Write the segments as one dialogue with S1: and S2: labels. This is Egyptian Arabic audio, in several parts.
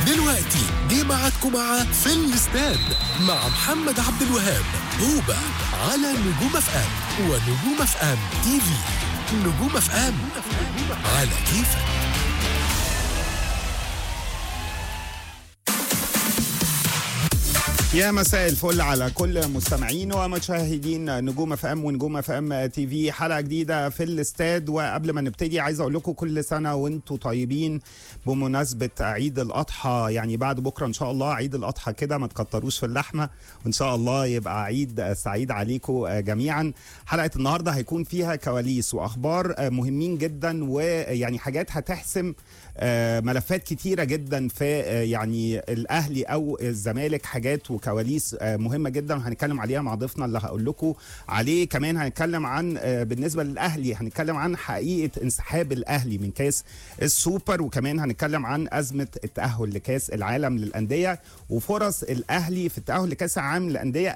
S1: دلوقتي جه ميعادكم مع في الاستاد مع محمد عبد الوهاب هوبا على نجوم اف ام ونجوم اف ام تي في نجوم اف ام على كيفك
S2: يا مساء الفل على كل مستمعين ومشاهدين نجوم اف ام ونجوم اف ام تي في حلقه جديده في الاستاد وقبل ما نبتدي عايز اقول لكم كل سنه وانتم طيبين بمناسبه عيد الاضحى يعني بعد بكره ان شاء الله عيد الاضحى كده ما تكتروش في اللحمه وان شاء الله يبقى عيد سعيد عليكم جميعا حلقه النهارده هيكون فيها كواليس واخبار مهمين جدا ويعني حاجات هتحسم ملفات كتيره جدا في يعني الاهلي او الزمالك حاجات وكواليس مهمه جدا وهنتكلم عليها مع ضيفنا اللي هقول لكم عليه كمان هنتكلم عن بالنسبه للاهلي هنتكلم عن حقيقه انسحاب الاهلي من كاس السوبر وكمان هنتكلم عن ازمه التاهل لكاس العالم للانديه وفرص الاهلي في التاهل لكاس العالم للانديه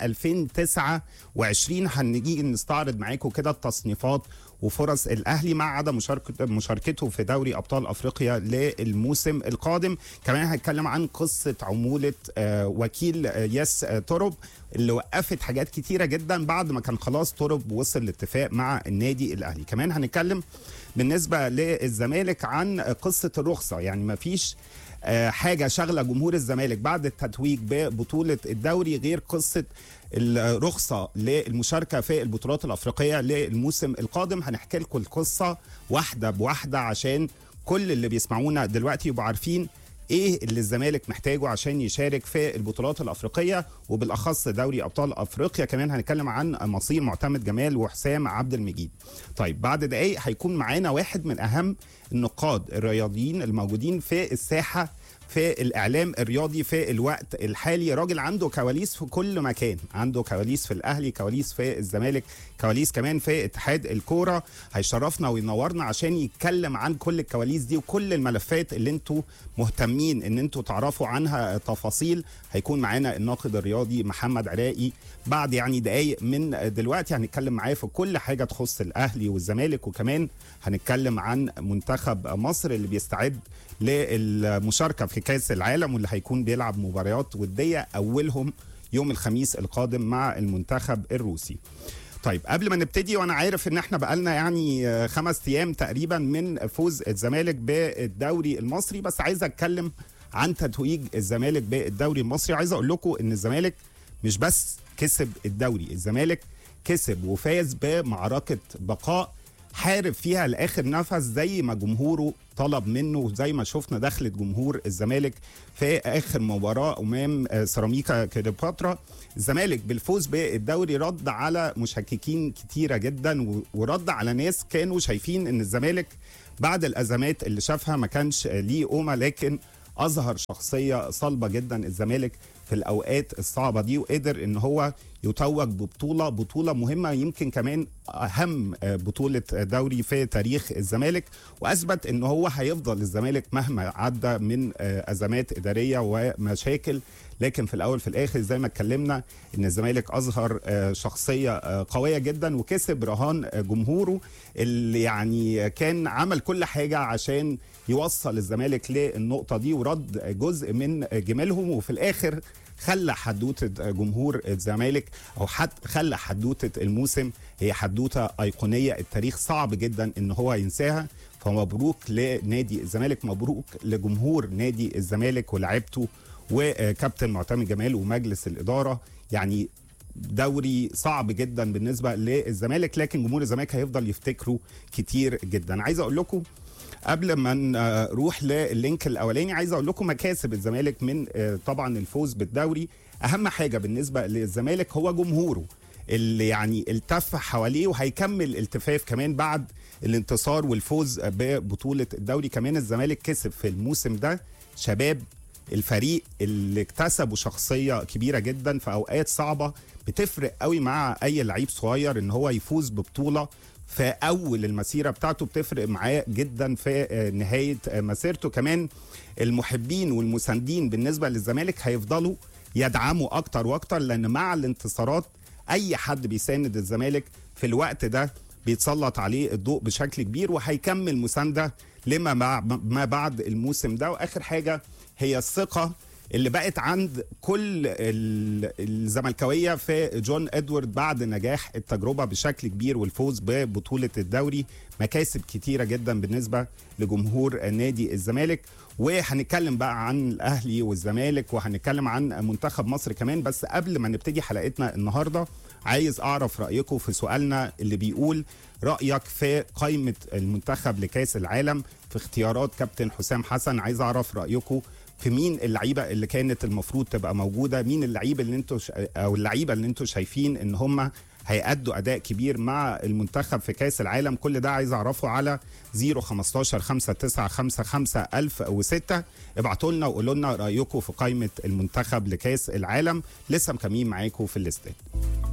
S2: 2029 هنيجي نستعرض معاكم كده التصنيفات وفرص الاهلي مع عدم مشاركه مشاركته في دوري ابطال افريقيا للموسم القادم كمان هنتكلم عن قصه عموله وكيل ياس تورب اللي وقفت حاجات كتيره جدا بعد ما كان خلاص تورب وصل لاتفاق مع النادي الاهلي كمان هنتكلم بالنسبه للزمالك عن قصه الرخصه يعني ما فيش حاجه شغله جمهور الزمالك بعد التتويج ببطوله الدوري غير قصه الرخصه للمشاركه في البطولات الافريقيه للموسم القادم هنحكي لكم القصه واحده بواحده عشان كل اللي بيسمعونا دلوقتي يبقوا عارفين ايه اللي الزمالك محتاجه عشان يشارك في البطولات الافريقيه وبالاخص دوري ابطال افريقيا كمان هنتكلم عن مصير معتمد جمال وحسام عبد المجيد طيب بعد دقايق هيكون معانا واحد من اهم النقاد الرياضيين الموجودين في الساحه في الاعلام الرياضي في الوقت الحالي راجل عنده كواليس في كل مكان عنده كواليس في الاهلي كواليس في الزمالك كواليس كمان في اتحاد الكوره هيشرفنا وينورنا عشان يتكلم عن كل الكواليس دي وكل الملفات اللي انتوا مهتمين ان انتوا تعرفوا عنها تفاصيل هيكون معانا الناقد الرياضي محمد عراقي بعد يعني دقايق من دلوقتي هنتكلم معاه في كل حاجه تخص الاهلي والزمالك وكمان هنتكلم عن منتخب مصر اللي بيستعد للمشاركه في كاس العالم واللي هيكون بيلعب مباريات وديه اولهم يوم الخميس القادم مع المنتخب الروسي. طيب قبل ما نبتدي وانا عارف ان احنا بقالنا يعني خمس ايام تقريبا من فوز الزمالك بالدوري المصري بس عايز اتكلم عن تتويج الزمالك بالدوري المصري عايز اقول لكم ان الزمالك مش بس كسب الدوري الزمالك كسب وفاز بمعركه بقاء حارب فيها لاخر نفس زي ما جمهوره طلب منه وزي ما شفنا دخلة جمهور الزمالك في اخر مباراه امام سيراميكا كليوباترا الزمالك بالفوز بالدوري رد على مشككين كتيره جدا ورد على ناس كانوا شايفين ان الزمالك بعد الازمات اللي شافها ما كانش ليه قومه لكن اظهر شخصيه صلبه جدا الزمالك في الاوقات الصعبه دي وقدر ان هو يتوج ببطوله بطوله مهمه يمكن كمان اهم بطوله دوري في تاريخ الزمالك واثبت ان هو هيفضل الزمالك مهما عدى من ازمات اداريه ومشاكل لكن في الاول في الاخر زي ما اتكلمنا ان الزمالك اظهر شخصيه قويه جدا وكسب رهان جمهوره اللي يعني كان عمل كل حاجه عشان يوصل الزمالك للنقطه دي ورد جزء من جمالهم وفي الاخر خلى حدوته جمهور الزمالك او حد خلى حدوته الموسم هي حدوته ايقونيه التاريخ صعب جدا ان هو ينساها فمبروك لنادي الزمالك مبروك لجمهور نادي الزمالك ولاعيبته وكابتن معتمد جمال ومجلس الاداره يعني دوري صعب جدا بالنسبه للزمالك لكن جمهور الزمالك هيفضل يفتكره كتير جدا عايز اقول لكم قبل ما نروح للينك الاولاني عايز اقول لكم مكاسب الزمالك من طبعا الفوز بالدوري اهم حاجه بالنسبه للزمالك هو جمهوره اللي يعني التف حواليه وهيكمل التفاف كمان بعد الانتصار والفوز ببطوله الدوري كمان الزمالك كسب في الموسم ده شباب الفريق اللي اكتسبوا شخصيه كبيره جدا في اوقات صعبه بتفرق قوي مع اي لعيب صغير ان هو يفوز ببطوله في اول المسيره بتاعته بتفرق معاه جدا في نهايه مسيرته كمان المحبين والمساندين بالنسبه للزمالك هيفضلوا يدعموا اكتر واكتر لان مع الانتصارات اي حد بيساند الزمالك في الوقت ده بيتسلط عليه الضوء بشكل كبير وهيكمل مسانده لما مع ما بعد الموسم ده واخر حاجه هي الثقه اللي بقت عند كل ال- الزملكاويه في جون ادوارد بعد نجاح التجربه بشكل كبير والفوز ببطوله الدوري مكاسب كتيره جدا بالنسبه لجمهور نادي الزمالك وهنتكلم بقى عن الاهلي والزمالك وهنتكلم عن منتخب مصر كمان بس قبل ما نبتدي حلقتنا النهارده عايز اعرف رايكم في سؤالنا اللي بيقول رايك في قائمه المنتخب لكاس العالم في اختيارات كابتن حسام حسن عايز اعرف رايكم في مين اللعيبه اللي كانت المفروض تبقى موجوده مين اللعيبه اللي انتوا ش... او اللعيبه اللي انتوا شايفين ان هم هيأدوا اداء كبير مع المنتخب في كاس العالم كل ده عايز اعرفه على 015 5955 1006 ابعتوا لنا وقولوا لنا رايكم في قائمه المنتخب لكاس العالم لسه مكملين معاكم في الاستاد